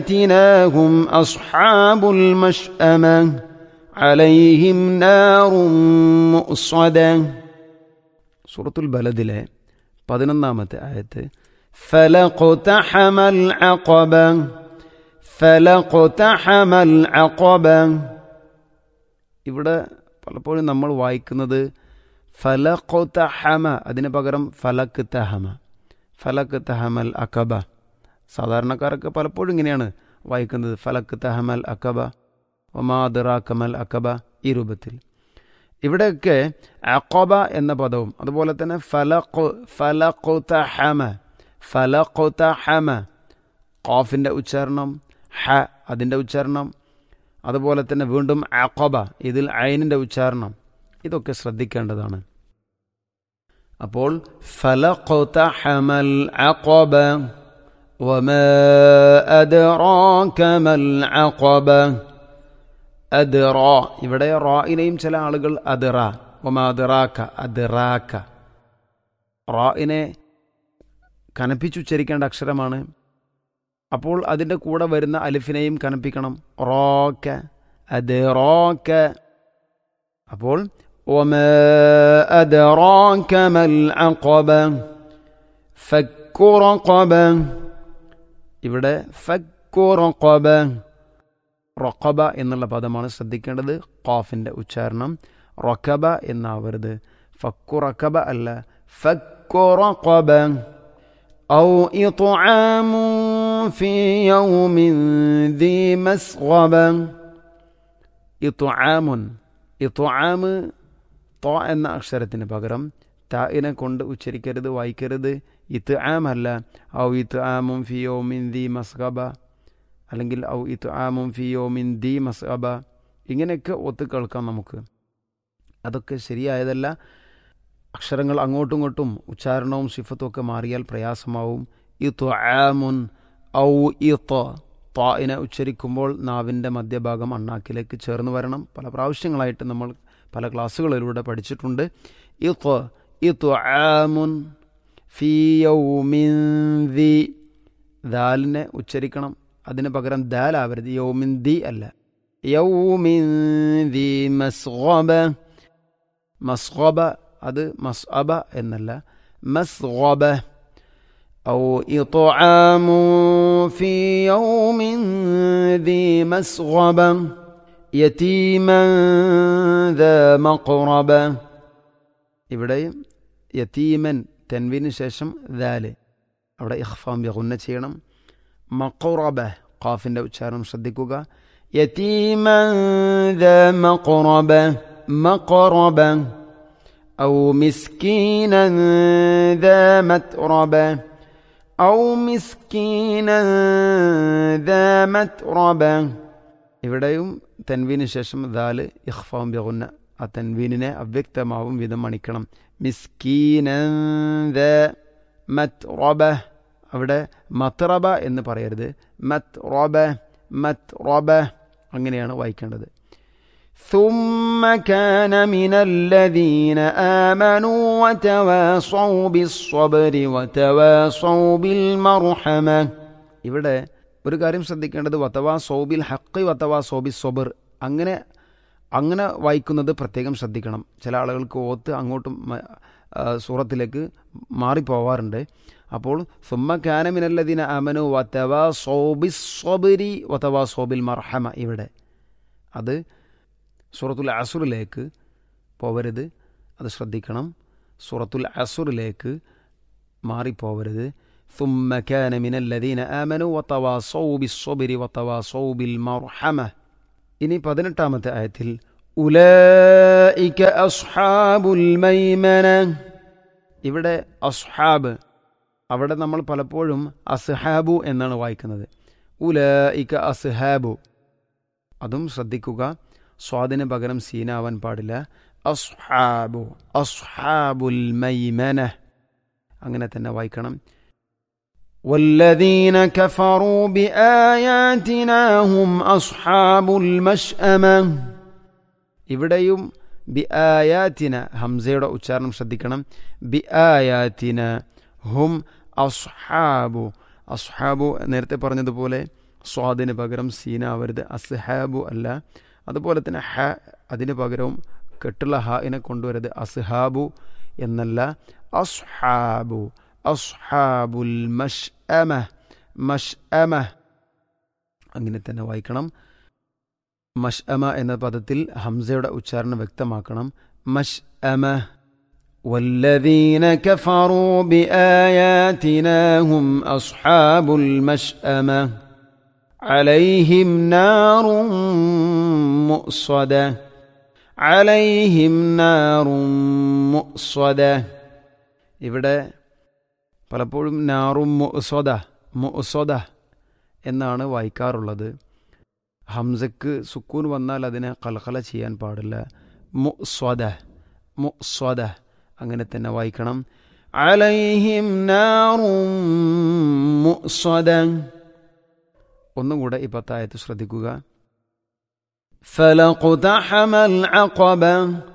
آتناهم أصحاب المشأمة عليهم نار مؤصدة സൂറത്തുൽ ബലദിലെ പതിനൊന്നാമത്തെ ആയത്ത് فلقتحم العقبة فلقتحم العقبة ഇവിടെ പലപ്പോഴും നമ്മൾ വായിക്കുന്നത് ഫലഖുതഹമ അതിന് പകരം ഫലക്ക് തഹമ ഫലക്ക് തഹമൽ അക്കബ സാധാരണക്കാരൊക്കെ പലപ്പോഴും ഇങ്ങനെയാണ് വായിക്കുന്നത് ഫലക്ക് തഹമൽ അക്കബ ഒമാദിറാക്കമൽ അക്കബ ഈ രൂപത്തിൽ ഇവിടെയൊക്കെ അക്കബ എന്ന പദവും അതുപോലെ തന്നെ ഫലഖു ഫലഖുതഹമ ഫലഖുതഹമ ഖാഫിൻ്റെ ഉച്ചാരണം ഹ അതിൻ്റെ ഉച്ചാരണം അതുപോലെ തന്നെ വീണ്ടും അക്കബ ഇതിൽ ഐനിൻ്റെ ഉച്ചാരണം ഇതൊക്കെ ശ്രദ്ധിക്കേണ്ടതാണ് അപ്പോൾ ഫലഖുതഹമൽ അഖബ وما أدراك ما العقبة أدرا ഇവിടെ റായിനെയും ചില ആളുകൾ അദറ ഒമാ അദറാക്ക അദറാക്ക റായിനെ കനപ്പിച്ചുച്ചരിക്കേണ്ട അക്ഷരമാണ് അപ്പോൾ അതിൻ്റെ കൂടെ വരുന്ന അലിഫിനെയും കനപ്പിക്കണം റോക്ക അത് റോക്ക അപ്പോൾ وما أدراك ما العقبة فك رقبة ഇവിടെ ഫക്കു റൊക്കബ റൊക്കബ എന്നുള്ള പദമാണ് ശ്രദ്ധിക്കേണ്ടത് ഖാഫിൻ്റെ ഉച്ചാരണം റൊക്കബ എന്നാവരുത് ഫക്കു റക്കബ അല്ല ഫക്കു റൊക്കബ أو إطعام في يوم ذي مسغبة إطعام إطعام طا എന്ന അക്ഷരത്തിന് പകരം തായിനെ കൊണ്ട് ഉച്ചരിക്കരുത് വായിക്കരുത് ഇത്ത് ആം അല്ല ഔ ഇത്ത് ആമും ഫിയോമിൻ ദി മസ്ഹബ അല്ലെങ്കിൽ ഔ ഇത്ത് ആമും ഫിയോമിൻ ദി മസ്ഹബ ഇങ്ങനെയൊക്കെ ഒത്തു കേൾക്കാം നമുക്ക് അതൊക്കെ ശരിയായതല്ല അക്ഷരങ്ങൾ അങ്ങോട്ടും ഇങ്ങോട്ടും ഉച്ചാരണവും സിഫത്തും ഒക്കെ മാറിയാൽ പ്രയാസമാവും ഇത്ത് ആമുൻ ഔ ഇത്ത് തായിനെ ഉച്ചരിക്കുമ്പോൾ നാവിൻ്റെ മധ്യഭാഗം അണ്ണാക്കിലേക്ക് ചേർന്ന് വരണം പല പ്രാവശ്യങ്ങളായിട്ട് നമ്മൾ പല ക്ലാസ്സുകളിലൂടെ പഠിച്ചിട്ടുണ്ട് ഇത്ത് ഇത്ത് ആമുൻ ഫി യൗമിൻ ദി ദാലിനെ ഉച്ചരിക്കണം അതിന് പകരം ദാലാവരുത് യൗമിൻ ദി അല്ല യൗമിൻ ദി മസ്ഗബ മസ്ഗബ അത് മസ്അബ എന്നല്ല മസ്ഗബ أو إطعام في يوم ذي مسغبة يتيما ذا مقربة ഇവിടെയും യതീമൻ തെൻവിന് ശേഷം ദാല് അവിടെ ഇഖ്ഫാം ബിഗുന്ന ചെയ്യണം മഖറബ ഖാഫിൻ്റെ ഉച്ചാരണം ശ്രദ്ധിക്കുക യതീമൻ ذا مقربة مقربة أو مسكينا ذا متربة أو مسكينا ذا متربة ഇവിടെയും തെൻവീന് ശേഷം ദാല് ഇഖ്ഫാം ബിഗുന്ന ആ തൻവീനിനെ അവ്യക്തമാവും വിധം മണിക്കണം മിസ്കീന മത് റോബ അവിടെ മത്രബ എന്ന് പറയരുത് മത് റോബ മത് റോബ അങ്ങനെയാണ് വായിക്കേണ്ടത് ثم كان من الذين آمنوا وتواصوا بالصبر وتواصوا بالمرحمة ഇവിടെ ഒരു കാര്യം ശ്രദ്ധിക്കേണ്ടത് വത്തവാ സോബിൽ ഹക്കി വത്തവാ സോബി സൊബർ അങ്ങനെ അങ്ങനെ വായിക്കുന്നത് പ്രത്യേകം ശ്രദ്ധിക്കണം ചില ആളുകൾക്ക് ഓത്ത് അങ്ങോട്ടും സൂറത്തിലേക്ക് മാറിപ്പോവാറുണ്ട് അപ്പോൾ സുമ്മ കാനമിനല്ലതിന അമനു വത്തവാ സോബി സോബിരി വത്തവാ സോബിൽ മർഹമ ഇവിടെ അത് സൂറത്തുൽ അസുറിലേക്ക് പോവരുത് അത് ശ്രദ്ധിക്കണം സൂറത്തുൽ അസുറിലേക്ക് മാറിപ്പോവരുത് ثم كان من الذين آمنوا وتواصوا بالصبر وتواصوا بالمرحمة ഇനി പതിനെട്ടാമത്തെ ആയത്തിൽ ഉലൈക അസ്ഹാബുൽ മൈമന ഇവിടെ അസ്ഹാബ് അവിടെ നമ്മൾ പലപ്പോഴും അസ്ഹാബു എന്നാണ് വായിക്കുന്നത് ഉലൈക അസ്ഹാബു അതും ശ്രദ്ധിക്കുക സ്വാദിന് പകരം സീനാവാൻ പാടില്ല അസ്ഹാബു അസ്ഹാബുൽ മൈമന അങ്ങനെ തന്നെ വായിക്കണം والذين كفروا بآياتنا هم أصحاب المشأمة ഇവിടെയും ബി ആയാത്തിന ഹംസയുടെ ഉച്ചാരണം ശ്രദ്ധിക്കണം ബി ആയാത്തിന ഹും അസ്ഹാബു അസ്ഹാബു നേരത്തെ പറഞ്ഞതുപോലെ സ്വാദിന് പകരം സീന ആവരുത് അസ്ഹാബു അല്ല അതുപോലെ തന്നെ ഹ അതിന് പകരവും കെട്ടുള്ള ഹാഇനെ കൊണ്ടുവരരുത് അസ്ഹാബു എന്നല്ല അസ്ഹാബു അസ്ഹാബുൽ മഷ് അമ മഷ് അമ അങ്ങനെ തന്നെ വായിക്കണം മഷ് അമ എന്ന പദത്തിൽ ഹംസയുടെ ഉച്ചാരണം വ്യക്തമാക്കണം മഷ് അമ والذين كفروا بآياتنا هم أصحاب المشأمة عليهم نار مؤصدة عليهم نار مؤصدة ഇവിടെ പലപ്പോഴും നാറും മുസോദ മുസോദ എന്നാണ് വായിക്കാറുള്ളത് ഹംസക്ക് സുക്കൂൻ വന്നാൽ അതിനെ കലകല ചെയ്യാൻ പാടില്ല മുസ്വദ മുസ്വദ അങ്ങനെ തന്നെ വായിക്കണം അലൈഹിം നാറും മുസ്വദ ഒന്നും കൂടെ ഈ പത്തായത്ത് ശ്രദ്ധിക്കുക فلقتحم العقبة